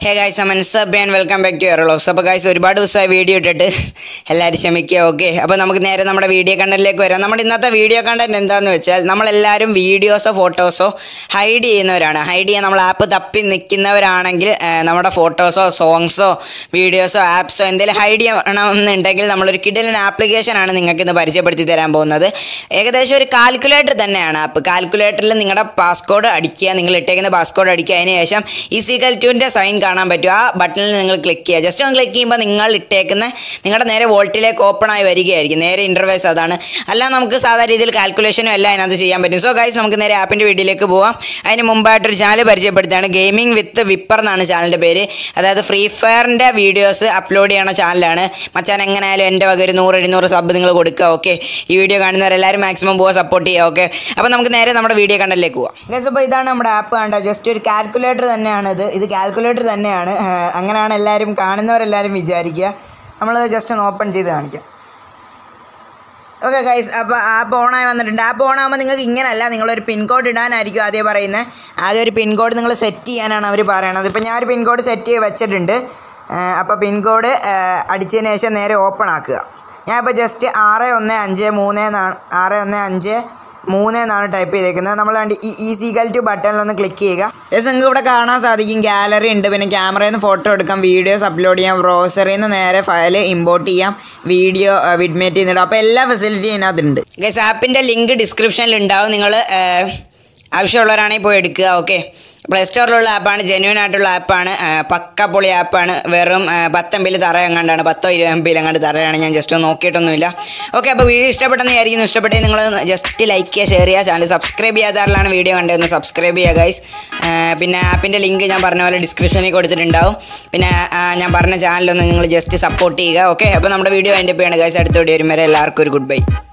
ഹേ guys അമൻസ് and welcome back to എറോളോക്സ് അപ്പോൾ ഗായ്സ് ഒരുപാട് ദിവസമായി വീഡിയോ ഇട്ടിട്ട് എല്ലാവരും ക്ഷമിക്കുക ഓക്കെ അപ്പോൾ നമുക്ക് നേരെ നമ്മുടെ വീഡിയോ കണ്ടന്റിലേക്ക് വരാം നമ്മുടെ ഇന്നത്തെ വീഡിയോ കണ്ടന്റ് എന്താണെന്ന് വെച്ചാൽ നമ്മളെല്ലാവരും വീഡിയോസോ ഫോട്ടോസോ ഹൈഡ് ചെയ്യുന്നവരാണ് ഹൈഡ് ചെയ്യാൻ നമ്മൾ ആപ്പ് തപ്പി നിൽക്കുന്നവരാണെങ്കിൽ ആ, നമ്മുടെ ഫോട്ടോസോ സോങ്സോ വീഡിയോസോ ആപ്സോ എന്തെങ്കിലും ഹൈഡ് ചെയ്യണമെന്നുണ്ടെങ്കിൽ നമ്മളൊരു കിഡിലൻ ആപ്ലിക്കേഷനാണ് നിങ്ങൾക്ക് ഇന്ന് പരിചയപ്പെടുത്തി തരാൻ പോകുന്നത് ഏകദേശം ഒരു കാൽക്കുലേറ്റർ തന്നെയാണ് ആപ്പ് കാൽക്കുലേറ്ററിൽ നിങ്ങളുടെ പാസ്കോഡ് അടിക്കുക നിങ്ങൾ ഇട്ടേക്കുന്ന പാസ്കോഡ് അടിക്കുക അതിന് ശേഷം ഈസിക്കൽ ടുവിൻ്റെ സൈൻ കാണാൻ പറ്റും ആ ബട്ടണിൽ നിങ്ങൾ ക്ലിക്ക് ചെയ്യുക ജസ്റ്റ് ഒന്ന് ക്ലിക്ക് ചെയ്യുമ്പോൾ നിങ്ങൾ ഇട്ടേക്കുന്ന നിങ്ങളുടെ നേരെ വോൾട്ടിലേക്ക് ഓപ്പൺ ആയി വരികയായിരിക്കും നേരെ ഇൻ്റർവേസ് അതാണ് അല്ല നമുക്ക് സാധാരണ രീതിയിൽ കാൽക്കുലേഷനും എല്ലാം അതിനകത്ത് ചെയ്യാൻ പറ്റും സോ ഗൈസ് നമുക്ക് നേരെ ആപ്പിൻ്റെ വീഡിയോയിലേക്ക് പോവാം അതിന് മുമ്പായിട്ടൊരു ചാനൽ പരിചയപ്പെടുത്തുകയാണ് ഗെയിമിംഗ് വിത്ത് വിപ്പർ എന്നാണ് ചാനലിൻ്റെ പേര് അതായത് ഫ്രീ ഫയറിൻ്റെ വീഡിയോസ് അപ്ലോഡ് ചെയ്യണ ചാനലാണ് മച്ചാൻ എങ്ങനെയായാലും എൻ്റെ വക ഒരു നൂറ് എഴുന്നൂറ് സബ് നിങ്ങൾ കൊടുക്കുക ഓക്കെ ഈ വീഡിയോ കാണുന്നവരെല്ലാവരും മാക്സിമം പോവാൻ സപ്പോർട്ട് ചെയ്യുക ഓക്കെ അപ്പോൾ നമുക്ക് നേരെ നമ്മുടെ വീഡിയോ കണ്ടലിലേക്ക് പോവാം ഗൈസ് അപ്പോൾ ഇതാണ് നമ്മുടെ ആപ്പ് കണ്ട ജസ്റ്റ് ഒരു കാൽക്കുലേറ്റർ തന്നെയാണ് ഇത് ഇത് കാൽക്കുലേറ്റർ തന്നെയാണ് ആ, അങ്ങനെയാണ് എല്ലാവരും കാണുന്നവരെല്ലാവരും വിചാരിക്കുക നമ്മൾ ജസ്റ്റ് ഒന്ന് ഓപ്പൺ ചെയ്ത് കാണിക്കാം ഓക്കെ ഗൈസ് അപ്പോൾ ആപ്പ് ഓണായി വന്നിട്ടുണ്ട് ആപ്പ് ഓൺ ആകുമ്പോൾ നിങ്ങൾക്ക് ഇങ്ങനെയല്ല നിങ്ങളൊരു പിൻകോഡ് ഇടാനായിരിക്കും ആദ്യം പറയുന്നത് ആദ്യം ഒരു പിൻകോഡ് നിങ്ങൾ സെറ്റ് ചെയ്യാനാണ് അവർ പറയണത് ഇപ്പോൾ ഞാൻ ഒരു പിൻകോഡ് സെറ്റ് ചെയ്ത് വെച്ചിട്ടുണ്ട് അപ്പോൾ പിൻകോഡ് അടിച്ചതിന് ശേഷം നേരെ ഓപ്പൺ ആക്കുക ഞാൻ ഇപ്പോൾ ജസ്റ്റ് ആറ് ഒന്ന് അഞ്ച് മൂന്ന് എന്നാണ് ആറ് ഒന്ന് അഞ്ച് മൂന്ന് എന്നാണ് ടൈപ്പ് ചെയ്തേക്കുന്നത് നമ്മൾ വേണ്ടി ഈ ഈസിക്കൽ ടു ബട്ടണിലൊന്ന് ക്ലിക്ക് ചെയ്യുക യെസ് നിങ്ങൾക്ക് ഇവിടെ കാണാൻ സാധിക്കും ഗാലറി ഉണ്ട് പിന്നെ ക്യാമറയിൽ നിന്ന് ഫോട്ടോ എടുക്കാം വീഡിയോസ് അപ്ലോഡ് ചെയ്യാം ബ്രൗസറിൽ നിന്ന് നേരെ ഫയൽ ഇമ്പോർട്ട് ചെയ്യാം വീഡിയോ വിഡ്മേറ്റ് ചെയ്യുന്നുണ്ട് അപ്പോൾ എല്ലാ ഫെസിലിറ്റിയും ഇതിനകത്തുണ്ട് ഗൈസ് ആപ്പിൻ്റെ ലിങ്ക് ഡിസ്ക്രിപ്ഷനിൽ ഉണ്ടാവും നിങ്ങൾ ആവശ്യമുള്ളവരാണെങ്കിൽ പോയി എടുക്കുക ഓക്കെ പ്ലേ സ്റ്റോറിലുള്ള ആപ്പാണ് ജെന്യൂൻ ആയിട്ടുള്ള ആപ്പാണ് പക്ക പൊളി ആപ്പാണ് വെറും ആ, പത്ത് എം ബിയിൽ തറ എങ്ങാണ്ടാണ് പത്തോ ഇരുപത് എം ബിയിൽ എങ്ങാണ്ട് തറയാണ് ഞാൻ ജസ്റ്റ് ഒന്ന് നോക്കിയിട്ടൊന്നുമില്ല ഓക്കെ അപ്പോൾ വീഡിയോ ഇഷ്ടപ്പെട്ടെന്ന് വിചാരിക്കുന്നു ഇഷ്ടപ്പെട്ടെങ്കിൽ നിങ്ങൾ ജസ്റ്റ് ലൈക്ക് ചെയ്യുക ഷെയർ ചെയ്യുക ചാനൽ സബ്സ്ക്രൈബ് ചെയ്യാത്തവരിലാണ് വീഡിയോ കണ്ടതെന്ന് സബ്സ്ക്രൈബ് ചെയ്യുക ഗൈസ് പിന്നെ ആപ്പിൻ്റെ ലിങ്ക് ഞാൻ പറഞ്ഞ പോലെ ഡിസ്ക്രിപ്ഷനിൽ കൊടുത്തിട്ടുണ്ടാവും പിന്നെ ആ, ഞാൻ പറഞ്ഞ ചാനലൊന്ന് നിങ്ങൾ ജസ്റ്റ് സപ്പോർട്ട് ചെയ്യുക ഓക്കെ അപ്പോൾ നമ്മുടെ വീഡിയോ അതിൻ്റെ പേയാണ് ഗൈസ് അടുത്ത വീഡിയോ വരും വരെ എല്ലാവർക്കും ഒരു ഗുഡ് ബൈ